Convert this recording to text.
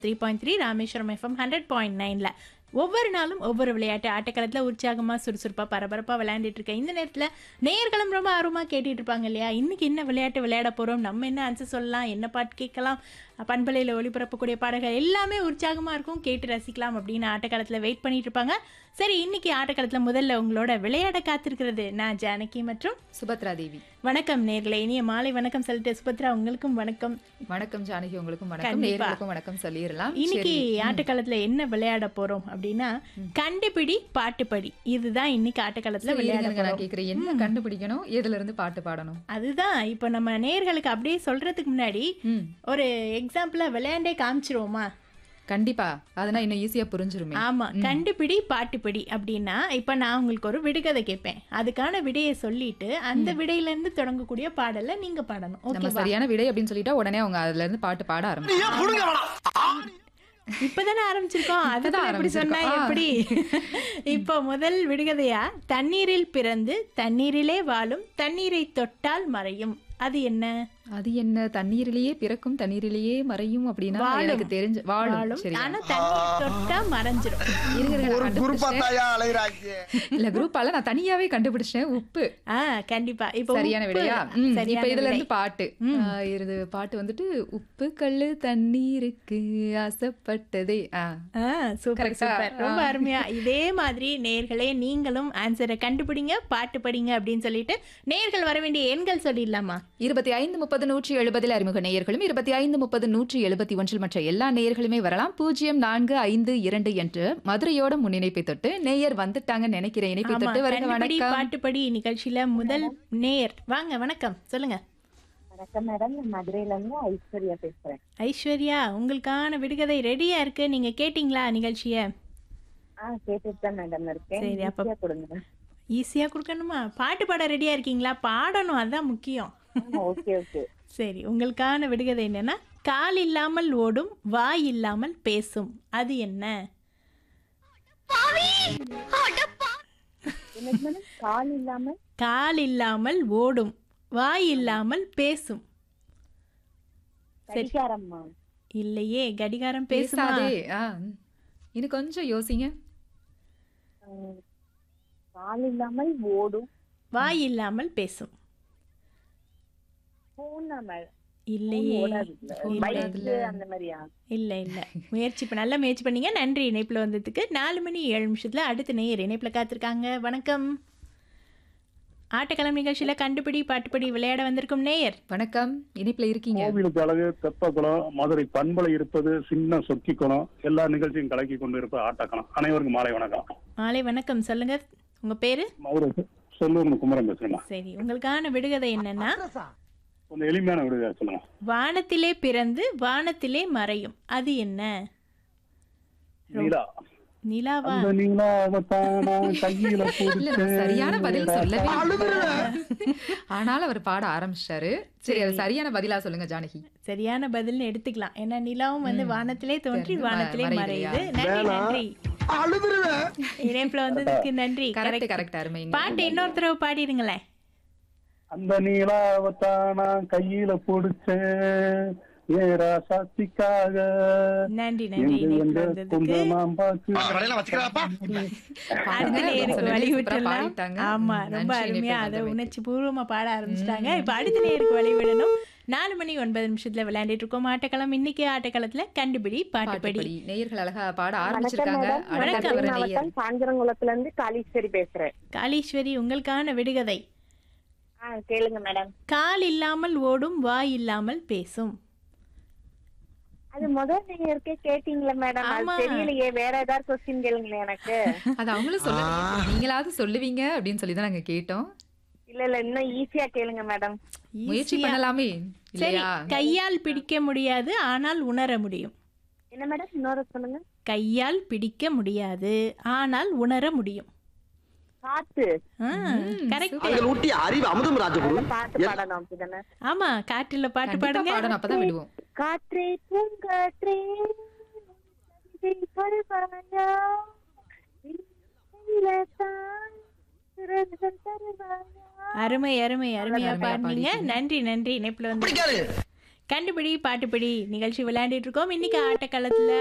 Three point three Rameswaram FM hundred point நைனில் ஒவ்வொரு நாளும் ஒவ்வொரு விளையாட்டு ஆட்டக்களத்தில் உற்சாகமாக சுறுசுறுப்பாக பரபரப்பாக விளையாண்டுட்டு இருக்க இந்த நேரத்தில் நேயர்களும் ரொம்ப ஆர்வமாக கேட்டுட்டு இருப்பாங்க இல்லையா இன்னைக்கு என்ன விளையாட்டு விளையாட போகிறோம் நம்ம என்ன ஆன்சர் சொல்லலாம் என்ன பாட்டு கேட்கலாம் பண்பலையில் ஒளிபரப்பக்கூடிய பாடல்கள் எல்லாமே உற்சாகமாக இருக்கும் கேட்டு ரசிக்கலாம் அப்படின்னு ஆட்டக்களத்தில் வெயிட் பண்ணிட்டு இருப்பாங்க சரி இன்னைக்கு ஆட்டக்களத்தில் முதல்ல உங்களோட விளையாட காத்திருக்கிறது நான் ஜானகி மற்றும் சுபத்ரா தேவி வணக்கம் நேர்களே இனிய மாலை வணக்கம் சொல்லிட்டு சுபத்ரா உங்களுக்கும் வணக்கம் வணக்கம் ஜானகி உங்களுக்கும் வணக்கம் கண்டிப்பா. நேயர்களுக்கும் வணக்கம் சொல்லிடலாம் இன்னைக்கு சரி. ஆட்டக்காலத்துல என்ன விளையாட போறோம் அப்படின்னா கண்டுபிடி பாட்டுப்படி இதுதான் இன்னைக்கு ஆட்டக்காலத்துல சரி, விளையாட இருங்க, நான் போறோம் கேக்குறேன் என்ன கண்டுபிடிக்கணும் எதுல இருந்து பாட்டு பாடணும் அதுதான் இப்ப நம்ம நேயர்களுக்கு அப்படியே சொல்றதுக்கு முன்னாடி ம் ஒரு எக்ஸாம்பிளா விளையாண்டே காமிச்சிருவோமா கண்டிப்பா அதனா இன்னும் ஈஸியா புரிஞ்சிருமே ஆமா கண்டுபிடி பாட்டுப்படி அப்படின்னா இப்ப நான் உங்களுக்கு ஒரு விடுகதை கேட்பேன் அதுக்கான விடையை சொல்லிட்டு அந்த விடையில இருந்து தொடங்கக்கூடிய பாடலை நீங்க பாடணும் நம்ம ஓகேவா சரியான விடை அப்படின்னு சொல்லிட்டா உடனே அவங்க அதுல இருந்து பாட்டு பாட ஆரம்பிச்சு இப்பதானே ஆரம்பிச்சிருக்கோம் அதுதான் எப்படி சொன்னா ஆரம்பிச்சிருக்கோம். எப்படி இப்போ முதல் விடுகதையா தண்ணீரில் பிறந்து தண்ணீரிலே வாழும் தண்ணீரை தொட்டால் மறையும் அது என்ன அது என்ன தண்ணீரிலேயே பிறக்கும் தண்ணீரிலேயே மறையும் அப்படின்னா வாழும். எனக்கு தெரிஞ்சு வாழும் வாழும் சரி ஆனா தண்ணீர் தொட்டா மறைஞ்சிரும் இருங்க, இருங்க, நான் குரூப்பா கண்டுபிடிச்சிட்டேன். தாயா அலைகிறாங்க இல்ல குரூப்பால நான் தனியாவே கண்டுபிடிச்சிட்டேன் உப்பு ஆ கண்டிப்பா இப்போ சரியான உப்பு. விடையா ம், சரியான இப்ப இதுல விடை. இருந்து பாட்டு ஆ, இது பாட்டு வந்துட்டு உப்பு கல்லு தண்ணீருக்கு ஆசைப்பட்டதே ஆ ஆ சூப்பர் Correct ஆ? சூப்பர் ரொம்ப ஆ. அருமையா இதே மாதிரி நேர்களே நீங்களும் ஆன்சரை கண்டுபிடிங்க பாட்டு படிங்க அப்படின்னு சொல்லிட்டு நேர்கள் வர வேண்டிய எண்கள் சொல்லிடலாமா இருபத்தி ஐந்து முப்பது நூற்றி எழுபதில் அறிமுக நேயர்களும் இருபத்தி ஐந்து முப்பது நூற்றி எழுபத்தி ஒன்றில் மற்ற எல்லா நேயர்களுமே வரலாம் பூஜ்ஜியம் நான்கு ஐந்து இரண்டு என்று மதுரையோட முன்னிணைப்பை தொட்டு நேயர் வந்துட்டாங்கன்னு நினைக்கிறேன் இணைப்பை ஆமா தொட்டு வருக கண்டுபிடி வணக்கம் பாட்டுப்படி நிகழ்ச்சியில முதல் நேர் வாங்க வணக்கம் சொல்லுங்க வணக்கம் மேடம் நான் மதுரையில இருந்து ஐஸ்வர்யா பேசுறேன் ஐஸ்வர்யா உங்களுக்கான விடுகதை ரெடியா இருக்கு நீங்க கேட்டிங்களா நிகழ்ச்சிய ஆ கேட்டுட்டு தான் மேடம் இருக்கேன் சரி, அப்ப- ஈஸியா கொடுங்க ஈஸியா கொடுக்கணுமா பாட்டு பாட ரெடியா இருக்கீங்களா பாடணும் அதான் முக்கியம் ஓகே ஓகே சரி உங்களுக்கான விடுகதை என்னன்னா கால் இல்லாமல் ஓடும் வாய் இல்லாமல் பேசும் அது என்ன எனக்கு மேடம் கால் இல்லாம கால் இல்லாமல் ஓடும் வாய் இல்லாமல் பேசும் கடிகாரம்மா இல்லையே கடிகாரம் பேசுமா பேசாதே ஆ இன்னும் கொஞ்சம் யோசிங்க ம், கால் இல்லாமல் ஓடும் வாய் இல்லாமல் பேசும் போனா மேடம் இல்லையே ஓடாதுல்ல phone பைக் ஓடாதுல்ல. அந்த மாதிரியா இல்ல இல்ல முயற்சி இப்ப நல்ல முயற்சி பண்ணீங்க நன்றி இணைப்புல வந்ததுக்கு நாலு மணி ஏழு நிமிஷத்துல அடுத்த நேயர் இணைப்புல காத்திருக்காங்க வணக்கம் ஆட்டக்கிழமை நிகழ்ச்சியில கண்டுபிடி பாட்டுப்படி விளையாட வந்திருக்கும் நேயர் வணக்கம் இணைப்புல இருக்கீங்க கோவிலுக்கு அழகு தெப்பக்குளம் மதுரை பண்பலை இருப்பது சின்ன சொக்கி குளம் எல்லா நிகழ்ச்சியும் கலக்கி கொண்டு இருப்பது ஆட்டக்குளம் அனைவருக்கும் மாலை வணக்கம் மாலை வணக்கம் சொல்லுங்க உங்க பேரு மதுரை சொல்லூர் குமரன் பேசுறேன் சரி உங்களுக்கான விடுகதை என்னன்னா கொஞ்சம் எளிமையான விடுதலை சொல்லுங்க வானத்திலே பிறந்து வானத்திலே மறையும் அது என்ன நீலா நிலாவா அந்த நீலாவத்தானா கையில இல்ல நான் சரியான பதில் பிடிச்ச சொல்லவே இல்லை. ஆனாலும் அவர் பாட ஆரம்பிச்சாரு சரி அது சரியான பதிலா சொல்லுங்க ஜானகி சரியான பதில்னு எடுத்துக்கலாம் ஏன்னா நிலாவும் வந்து வானத்திலே தோன்றி தெரிஞ்சு வானத்திலே ம- மறையுது மறையுது நன்றி நன்றி அழுதுருவேன் இணைப்புல வந்ததுக்கு நன்றி கரெக்ட் Correct. கரெக்ட் அருமை பாட்டு இன்னொரு தடவை பாடிடுங்களேன் அந்த நீலாவத்தானா கையில பிடிச்சேன் ஏரா சாத்திக்காக நன்றி நன்றி எங்க இணைப்புல எங்க வந்ததுக்கு குந்தமாம் பாக்கு வரையில வச்சுக்கிறாப்பா அடுத்த நேருக்கு வழி விட்டுலாம் பாடிட்டாங்க. ஆமா ம், ரொம்ப நன்றி அருமையா இணைப்பில் அதை வந்தமைக்கு. உணர்ச்சி பூர்வமா பாட ஆரம்பிச்சிட்டாங்க இப்ப அடுத்த நேருக்கு வழி விடணும் நாலு மணி ஒன்பது நிமிஷத்துல விளையாண்டுட்டு இருக்கோம் ஆட்டக்களம் இன்னைக்கு ஆட்டக்களத்துல கண்டுபிடி பாட்டுப்படி பாட்டுப்படி நேயர்கள் அழகா பாட வணக்கம் ஆரம்பிச்சிருக்காங்க மேடம் அடுத்த வணக்கம். வர மதுரை நேயர் மாவட்டம் காஞ்சிரங்குளத்துல இருந்து காளீஸ்வரி பேசுறேன் காளீஸ்வரி உங்களுக்கான விடுகதை ஆ கேளுங்க மேடம் கால் இல்லாமல் ஓடும் வாய் இல்லாமல் பேசும் அது முதல் நீங்க இருக்கே கேட்டீங்களா மேடம் அது ஆமா. தெரியலையே வேற ஏதாவது கொஸ்டின் கேளுங்களேன் எனக்கு அது அவங்களும் சொல்ல நீங்களாவது சொல்லுவீங்க அப்படின்னு சொல்லி தான் நாங்க கேட்டோம் இல்ல இல்ல இன்னும் ஈஸியா கேளுங்க மேடம் முயற்சி Easy-ஆ. பண்ணலாமே சரி இல்லையா கையால் பிடிக்க முடியாது ஆனால் உணர முடியும் என்ன மேடம் இன்னொரு சொல்லுங்க கையால் பிடிக்க முடியாது ஆனால் உணர முடியும் காத்து கரெக்ட் அங்க ஊட்டி அறிவு அமுதம் ராஜகுரு அத பாட்டு பாடணும் அப்படிதானே ஆமா காட்டுல பாட்டு கண்டிப்பா பாடுங்க பாடணும் அப்பதான் விடுவோம் காற்றே பூங்காற்றே கவிதை பருவாயா இல்லையில்தான் சுரங்கள் தருவாயா அருமை அருமை அருமையா அருமையா பாடுனீங்க பாடிட்டீங்க. நன்றி நன்றி இணைப்புல வந்து பிடிக்காது கண்டுபிடி பாட்டுப்பிடி நிகழ்ச்சி விளையாண்டுட்டு இருக்கோம் இன்னைக்கு ஆட்டக்களத்துல